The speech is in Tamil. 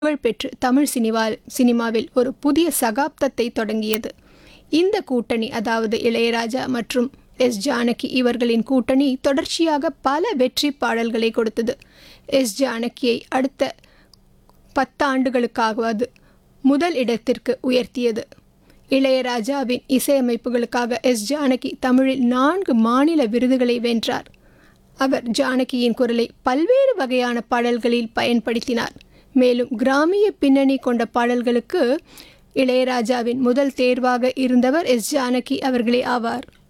புகழ் பெற்று தமிழ் சினிமா சினிமாவில் ஒரு புதிய சகாப்தத்தை தொடங்கியது இந்த கூட்டணி அதாவது இளையராஜா மற்றும் எஸ் ஜானகி இவர்களின் கூட்டணி தொடர்ச்சியாக பல வெற்றி பாடல்களை கொடுத்தது எஸ் ஜானகியை அடுத்த பத்தாண்டுகளுக்காவது முதல் இடத்திற்கு உயர்த்தியது இளையராஜாவின் இசையமைப்புகளுக்காக எஸ் ஜானகி தமிழில் நான்கு மாநில விருதுகளை வென்றார் அவர் ஜானகியின் குரலை பல்வேறு வகையான பாடல்களில் பயன்படுத்தினார் மேலும் கிராமிய பின்னணி கொண்ட பாடல்களுக்கு இளையராஜாவின் முதல் தேர்வாக இருந்தவர் எஸ் ஜானகி அவர்களே ஆவார்